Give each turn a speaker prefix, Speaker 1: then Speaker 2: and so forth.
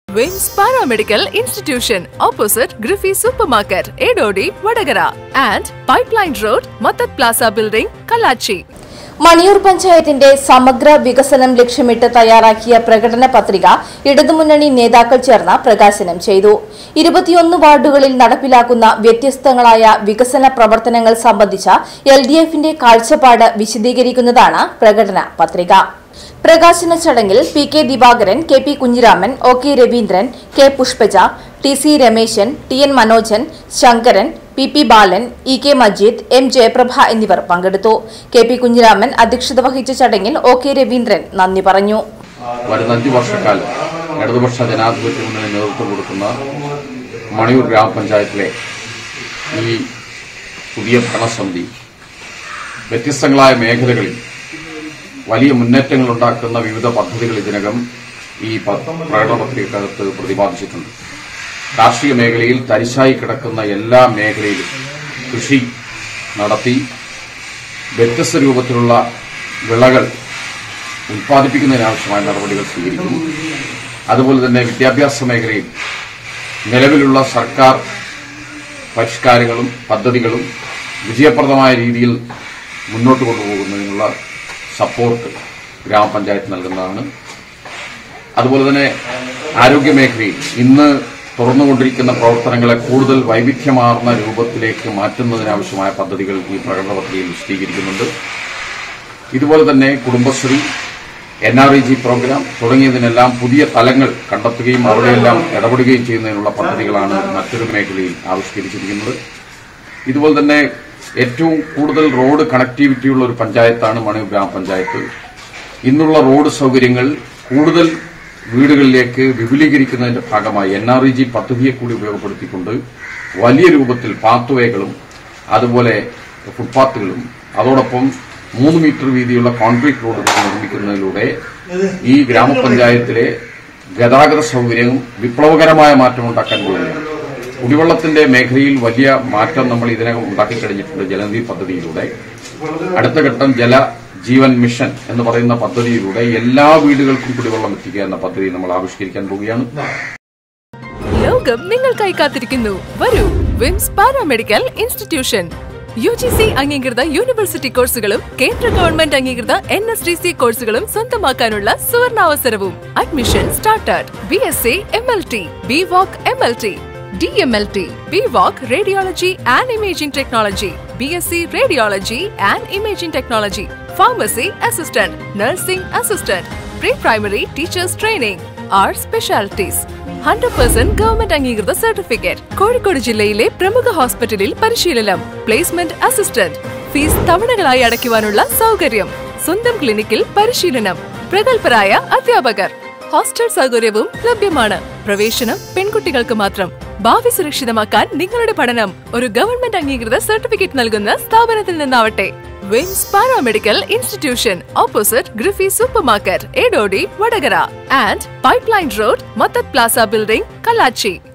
Speaker 1: വിംസ് paramedical institution opposite ഗ്രിഫി supermarket Edodi Vadakara and pipeline road മത്തത് plaza building Kallachi
Speaker 2: Maniyur പഞ്ചായത്തിന്റെ സമഗ്ര വികസനം ലക്ഷ്യമിട്ട് തയ്യാറാക്കിയ പ്രകടന പത്രിക ഇടതുമുന്നണി നേതാക്കൾ ചേർന്ന് പ്രകാശനം ചെയ്തു ഇരുപത്തിയൊന്ന് വാർഡുകളിൽ നടപ്പിലാക്കുന്ന വ്യത്യസ്തങ്ങളായ വികസന പ്രവർത്തനങ്ങൾ സംബന്ധിച്ച എൽ ഡി എഫിന്റെ കാഴ്ചപ്പാട് വിശദീകരിക്കുന്നതാണ് പ്രകടന പത്രിക പ്രകാശന ചടങ്ങിൽ P K Divakaran K P Kunhiraman O K Raveendran K Pushpaja T C Rameshan T N Manojan Sankaran P P Balan E K Majeed M Jayaprabha എന്നിവർ പങ്കെടുത്തു കെ പി കുഞ്ഞിരാമൻ അധ്യക്ഷത വഹിച്ച ചടങ്ങിൽ ഒ കെ രവീന്ദ്രൻ നന്ദി പറഞ്ഞു
Speaker 3: വരുന്ന അഞ്ചു വർഷക്കാലം ഇടതുപക്ഷ ജനാധിപത്യ മുന്നണി നേതൃത്വം കൊടുക്കുന്ന മണിയൂർ ഗ്രാമപഞ്ചായത്തിലെ ഈ പുതിയ ഭരണസമിതി വ്യത്യസ്തങ്ങളായ മേഖലകളിൽ വലിയ മുന്നേറ്റങ്ങൾ ഉണ്ടാക്കുന്ന വിവിധ പദ്ധതികൾ ഇതിനകം ഈ പ- പ്രകടന പത്രികക്കകത്ത് പ്രതിപാദിച്ചിട്ടുണ്ട് കാർഷിക മേഖലയിൽ തരിശായി കിടക്കുന്ന എല്ലാ മേഖലയിലും കൃഷി നടത്തി വ്യത്യസ്ത രൂപത്തിലുള്ള വിളകൾ ഉൽപ്പാദിപ്പിക്കുന്നതിനാവശ്യമായ നടപടികൾ സ്വീകരിക്കും അതുപോലെ തന്നെ വിദ്യാഭ്യാസ മേഖലയിൽ നിലവിലുള്ള സർക്കാർ പരിഷ്കാരങ്ങളും പദ്ധതികളും വിജയപ്രദമായ രീതിയിൽ മുന്നോട്ട് കൊണ്ടുപോകുന്നതിനുള്ള സപ്പോർട്ട് ഗ്രാമപഞ്ചായത്ത് നൽകുന്നതാണ് അതുപോലെ തന്നെ ആരോഗ്യ മേഖലയിൽ ഇന്ന് തുറന്നുകൊണ്ടിരിക്കുന്ന പ്രവർത്തനങ്ങളെ കൂടുതൽ വൈവിധ്യമാർന്ന രൂപത്തിലേക്ക് മാറ്റുന്നതിനാവശ്യമായ പദ്ധതികൾ ഈ പ്രകടന പത്രികയിൽ വിശദീകരിക്കുന്നുണ്ട് ഇതുപോലെ തന്നെ Kudumbashree N R E G programme തുടങ്ങിയതിനെല്ലാം പുതിയ തലങ്ങൾ കണ്ടെത്തുകയും അവിടെയെല്ലാം ഇടപെടുകയും ചെയ്യുന്നതിനുള്ള പദ്ധതികളാണ് മറ്റൊരു മേഖലയിൽ ആവിഷ്കരിച്ചിരിക്കുന്നത് ഇതുപോലെ തന്നെ ഏറ്റവും കൂടുതൽ റോഡ് കണക്ടിവിറ്റിയുള്ള ഒരു പഞ്ചായത്താണ് മണിയൂർ ഗ്രാമപഞ്ചായത്ത് ഇന്നുള്ള റോഡ് സൗകര്യങ്ങൾ കൂടുതൽ വീടുകളിലേക്ക് വിപുലീകരിക്കുന്നതിന്റെ ഭാഗമായി എൻ ആർ ഇ ജി പദ്ധതിയെ കൂടി ഉപയോഗപ്പെടുത്തിക്കൊണ്ട് വലിയ രൂപത്തിൽ പാത്വേകളും അതുപോലെ ഫുട്പാത്തുകളും അതോടൊപ്പം മൂന്ന് മീറ്റർ വീതിയുള്ള കോൺക്രീറ്റ് റോഡുകൾ നിർമ്മിക്കുന്നതിലൂടെ ഈ ഗ്രാമപഞ്ചായത്തിലെ ഗതാഗത സൗകര്യവും വിപ്ലവകരമായ മാറ്റം ഉണ്ടാക്കാൻ പോവുകയാണ് കുടിവെള്ളത്തിന്റെ മേഖലയിൽ വലിയ മാറ്റം നമ്മൾ ഇതിനകം ഉണ്ടാക്കിക്കഴിഞ്ഞിട്ടുണ്ട് ജലനിധി പദ്ധതിയിലൂടെ അടുത്ത ഘട്ടം ജല ജീവൻ മിഷൻ എന്ന് പറയുന്ന പദ്ധതിയിലൂടെ എല്ലാ വീടുകൾക്കും കുടിവെള്ളം എത്തിക്കുക എന്ന പദ്ധതി നമ്മൾ ആവിഷ്കരിക്കാൻ പോവുകയാണ്
Speaker 1: ലോകം നിങ്ങൾക്കായി കാത്തിരിക്കുന്നു വരൂ VIMS paramedical institution U G C അംഗീകൃത യൂണിവേഴ്സിറ്റി കോഴ്സുകളും കേന്ദ്ര ഗവൺമെന്റ് അംഗീകൃത എൻ എസ് ഡി സി കോഴ്സുകളും സ്വന്തമാക്കാനുള്ള സുവർണാവസരവും admission started B S C M L T B voc M L T D M L T B voc radiology and imaging technology B S C radiology and imaging technology pharmacy assistant nursing assistant pre primary teachers training R specialities hundred percent government അംഗീകൃത certificate Kozhikode ജില്ലയിലെ പ്രമുഖ ഹോസ്പിറ്റലിൽ പരിശീലനം placement assistant fees തവണകളായി അടയ്ക്കുവാനുള്ള സൗകര്യം സ്വന്തം ക്ലിനിക്കിൽ പരിശീലനം പ്രഗത്ഭരായ അധ്യാപകർ ഹോസ്റ്റൽ സൗകര്യവും ലഭ്യമാണ് പ്രവേശനം പെൺകുട്ടികൾക്ക് മാത്രം ഭാവി സുരക്ഷിതമാക്കാൻ നിങ്ങളുടെ പഠനം ഒരു ഗവൺമെന്റ് അംഗീകൃത സർട്ടിഫിക്കറ്റ് നൽകുന്ന സ്ഥാപനത്തിൽ നിന്നാവട്ടെ വിംസ് പാരാമെഡിക്കൽ ഇൻസ്റ്റിറ്റ്യൂഷൻ ഓപ്പോസിറ്റ് ഗ്രിഫി supermarket Edodi Vadakara and pipeline road മത്തത് പ്ലാസ ബിൽഡിംഗ് കല്ലാച്ചി